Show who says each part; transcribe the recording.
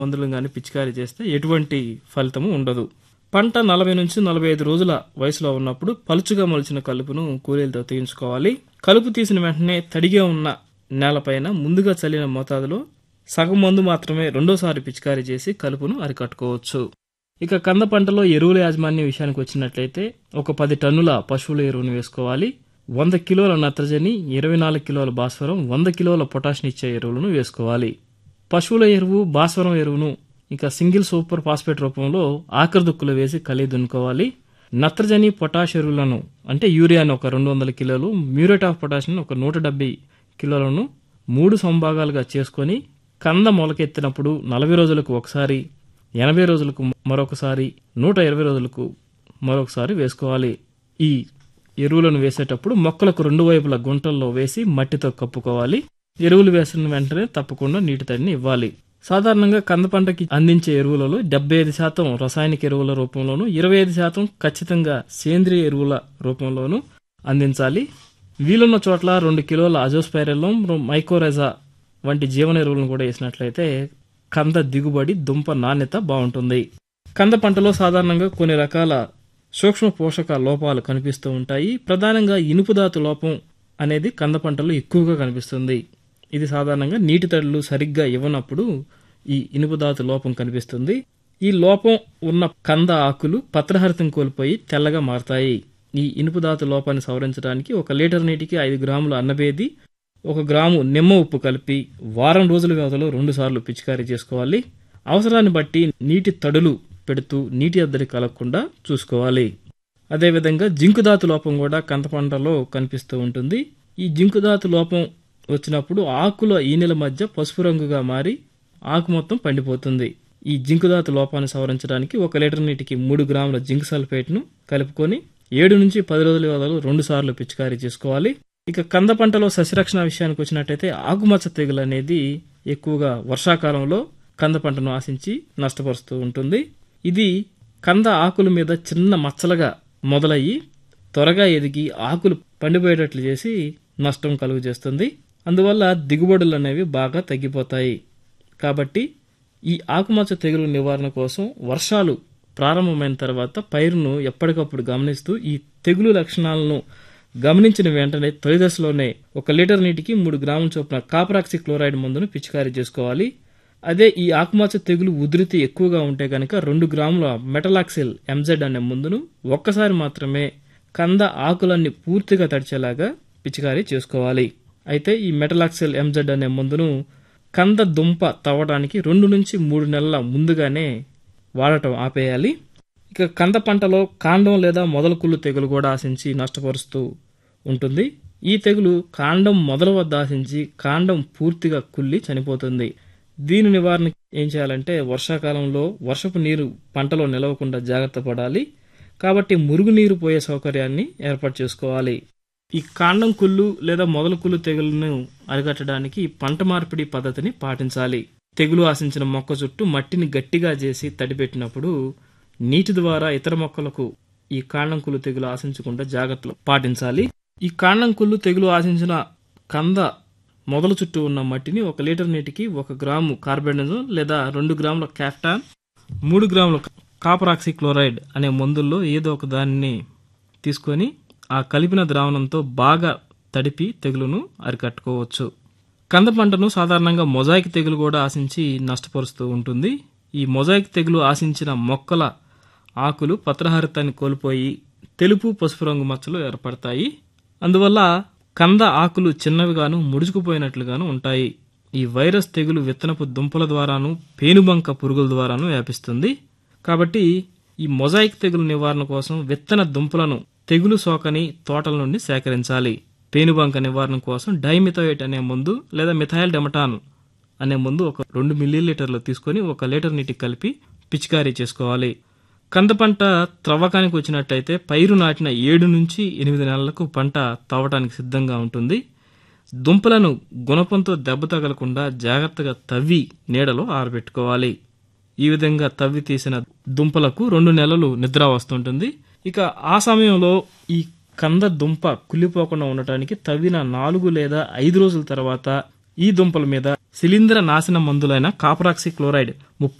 Speaker 1: మందులు కానీ పిచికారీ చేస్తే ఎటువంటి ఫలితము ఉండదు పంట నలభై నుంచి నలభై ఐదు రోజుల వయసులో ఉన్నప్పుడు పలుచుగా మొలిచిన కలుపును కూలీలతో తీయించుకోవాలి కలుపు తీసిన వెంటనే తడిగా ఉన్న నేలపైన ముందుగా చల్లిన మోతాదులో సగం మందు మాత్రమే రెండోసారి పిచికారీ చేసి కలుపును అరికట్టుకోవచ్చు ఇక కంద పంటలో ఎరువుల యాజమాన్య విషయానికి వచ్చినట్లయితే ఒక పది టన్నుల పశువుల ఎరువును వేసుకోవాలి వంద కిలోల నత్రజని ఇరవై నాలుగు కిలోల భాస్వరం వంద కిలోల పొటాషియం ఇచ్చే ఎరువులను వేసుకోవాలి పశువుల ఎరువు భాస్వరం ఎరువును ఇంకా సింగిల్ సూపర్ ఫాస్ఫేట్ రూపంలో ఆఖరి దుక్కులు వేసి కలిగి దున్నుకోవాలి నత్రజని పొటాష్ ఎరువులను అంటే యూరియాను ఒక రెండు వందల కిలోలు మ్యూరేట్ ఆఫ్ పొటాషియం ఒక నూట డెబ్బై కిలోలను మూడు సంభాగాలుగా చేసుకొని కంద మొలకెత్తినప్పుడు నలభై రోజులకు ఒకసారి ఎనభై రోజులకు మరొకసారి నూట ఇరవై రోజులకు మరొకసారి వేసుకోవాలి ఈ ఎరువులను వేసేటప్పుడు మొక్కలకు రెండు వైపుల గుంటల్లో వేసి మట్టితో కప్పుకోవాలి ఎరువులు వేసిన వెంటనే తప్పకుండా నీటి తడిని ఇవ్వాలి సాధారణంగా కంద పంటకి అందించే ఎరువులలో డెబ్బై ఐదు శాతం రసాయనిక ఎరువుల రూపంలోను ఇరవై ఐదు శాతం ఖచ్చితంగా సేంద్రియ ఎరువుల రూపంలోను అందించాలి వీలున్న చోట్ల రెండు కిలోల అజోస్పైరలం మైకోరెజా వంటి జీవన ఎరువులను కూడా వేసినట్లయితే కంద దిగుబడి దుంప నాణ్యత బాగుంటుంది కంద పంటలో సాధారణంగా కొన్ని రకాల సూక్ష్మ పోషక లోపాలు కనిపిస్తూ ఉంటాయి ప్రధానంగా ఇనుపుదాతు లోపం అనేది కంద పంటలో ఎక్కువగా కనిపిస్తుంది ఇది సాధారణంగా నీటి తడులు సరిగ్గా ఇవ్వనప్పుడు ఈ ఇనుపుదాతు లోపం కనిపిస్తుంది ఈ లోపం ఉన్న కంద ఆకులు పత్రహరితం కోల్పోయి తెల్లగా మారతాయి ఈ ఇనుపుదాతు లోపాన్ని సవరించడానికి ఒక లీటర్ నీటికి ఐదు గ్రాముల అన్నబేది ఒక గ్రాము నిమ్మ ఉప్పు కలిపి వారం రోజుల వ్యవధిలో రెండు సార్లు పిచికారీ చేసుకోవాలి అవసరాన్ని బట్టి నీటి తడులు పెడుతూ నీటి అద్దడి కలగకుండా చూసుకోవాలి అదేవిధంగా జింకుదాతు లోపం కూడా కంద పంటలో కనిపిస్తూ ఉంటుంది ఈ జింకుదాతు లోపం వచ్చినప్పుడు ఆకుల ఈనెల మధ్య పసుపు రంగుగా మారి ఆకు మొత్తం పండిపోతుంది ఈ జింకుదాతు లోపాన్ని సవరించడానికి ఒక లీటర్ నీటికి మూడు గ్రాముల జింక్ సల్ఫేట్ను కలుపుకొని ఏడు నుంచి పది రోజుల వ్యవధిలో రెండు సార్లు పిచికారీ చేసుకోవాలి ఇక కంద పంటలో సస్యరక్షణ విషయానికి వచ్చినట్టయితే ఆకుమచ్చ తెగులు అనేది ఎక్కువగా వర్షాకాలంలో కంద పంటను ఆశించి నష్టపరుస్తూ ఉంటుంది ఇది కంద ఆకుల మీద చిన్న మచ్చలుగా మొదలయ్యి త్వరగా ఎదిగి ఆకులు పండిపోయేటట్లు చేసి నష్టం కలుగు చేస్తుంది అందువల్ల దిగుబడులు అనేవి బాగా తగ్గిపోతాయి కాబట్టి ఈ ఆకుమచ్చ తెగులు నివారణ కోసం వర్షాలు ప్రారంభమైన తర్వాత పైరును ఎప్పటికప్పుడు గమనిస్తూ ఈ తెగులు లక్షణాలను గమనించిన వెంటనే తొలి దశలోనే ఒక లీటర్ నీటికి మూడు గ్రాముల చొప్పున కాపరాక్సి క్లోరైడ్ మందును పిచికారీ చేసుకోవాలి అదే ఈ ఆకుమచ్చ తెగులు ఉధృతి ఎక్కువగా ఉంటే కనుక రెండు గ్రాముల మెటలాక్సిల్ ఎంజెడ్ అనే మందును ఒక్కసారి మాత్రమే కంద ఆకులన్నీ పూర్తిగా తడిచేలాగా పిచికారీ చేసుకోవాలి అయితే ఈ మెటలాక్సిల్ ఎంజెడ్ అనే మందును కంద దుంప తవ్వడానికి రెండు నుంచి మూడు నెలల ముందుగానే వాడటం ఆపేయాలి ఇక కంద పంటలో కాండం లేదా మొదలకుళ్ళు తెగులు కూడా ఆశించి నష్టపరుస్తూ ఉంటుంది ఈ తెగులు కాండం మొదల వద్ద ఆశించి కాండం పూర్తిగా కుళ్ళి చనిపోతుంది దీని నివారణ ఏం చేయాలంటే వర్షాకాలంలో వర్షపు నీరు పంటలో నిలవకుండా జాగ్రత్త పడాలి కాబట్టి మురుగునీరు పోయే సౌకర్యాన్ని ఏర్పాటు చేసుకోవాలి ఈ కాండం కుళ్ళు లేదా మొదల కుళ్ళు తెగులను అరికట్టడానికి పంట మార్పిడి పద్ధతిని పాటించాలి తెగులు ఆశించిన మొక్క చుట్టూ మట్టిని గట్టిగా చేసి తడిపెట్టినప్పుడు నీటి ద్వారా ఇతర మొక్కలకు ఈ కాండం కుళ్ళు తెగులు ఆశించకుండా జాగ్రత్తలు పాటించాలి ఈ కాండం కుళ్ళు తెగులు ఆశించిన కంద మొదల చుట్టూ ఉన్న మట్టిని ఒక లీటర్ నీటికి ఒక గ్రాము కార్బెండజోల్ లేదా రెండు గ్రాముల క్యాఫ్టాన్ మూడు గ్రాముల కాపరాక్సి క్లోరైడ్ అనే మందుల్లో ఏదో ఒక దానిని తీసుకొని ఆ కలిపిన ద్రావణంతో బాగా తడిపి తెగులును అరికట్టుకోవచ్చు కంద పంటను సాధారణంగా మొజాయిక్ తెగులు కూడా ఆశించి నష్టపరుస్తూ ఉంటుంది ఈ మొజాయిక్ తెగులు ఆశించిన మొక్కల ఆకులు పత్రహరితాన్ని కోల్పోయి తెలుపు పసుపు రంగు మచ్చలు ఏర్పడతాయి అందువల్ల కంద ఆకులు చిన్నవిగాను ముడుచుకుపోయినట్లుగాను ఉంటాయి ఈ వైరస్ తెగులు విత్తనపు దుంపల ద్వారాను పేనుబంక పురుగుల ద్వారాను వ్యాపిస్తుంది కాబట్టి ఈ మొజాయిక్ తెగులు నివారణ కోసం విత్తన దుంపలను తెగులు సోకని తోటల నుండి సేకరించాలి పేనుబంక నివారణ కోసం డైమిథోయేట్ అనే మందు లేదా మిథైల్ డెమటాన్ అనే మందు ఒక రెండు మిల్లీలీటర్లు తీసుకొని ఒక లీటర్ నీటికి కలిపి పిచికారీ చేసుకోవాలి కంద పంట త్రవ్వకానికి వచ్చినట్లయితే పైరు నాటిన ఏడు నుంచి ఎనిమిది నెలలకు పంట తవ్వటానికి సిద్ధంగా ఉంటుంది దుంపలను గుణపంతో దెబ్బ తగలకుండా జాగ్రత్తగా తవ్వి నీడలో ఆరబెట్టుకోవాలి ఈ విధంగా తవ్వి తీసిన దుంపలకు రెండు నెలలు నిద్ర వస్తుంటుంది ఇక ఆ సమయంలో ఈ కంద దుంప కుళ్ళిపోకుండా ఉండటానికి తవ్విన నాలుగు లేదా ఐదు రోజుల తర్వాత ఈ దుంపల మీద శిలీంద్ర నాశన మందులైన కాపరాక్సి క్లోరైడ్ ముప్పై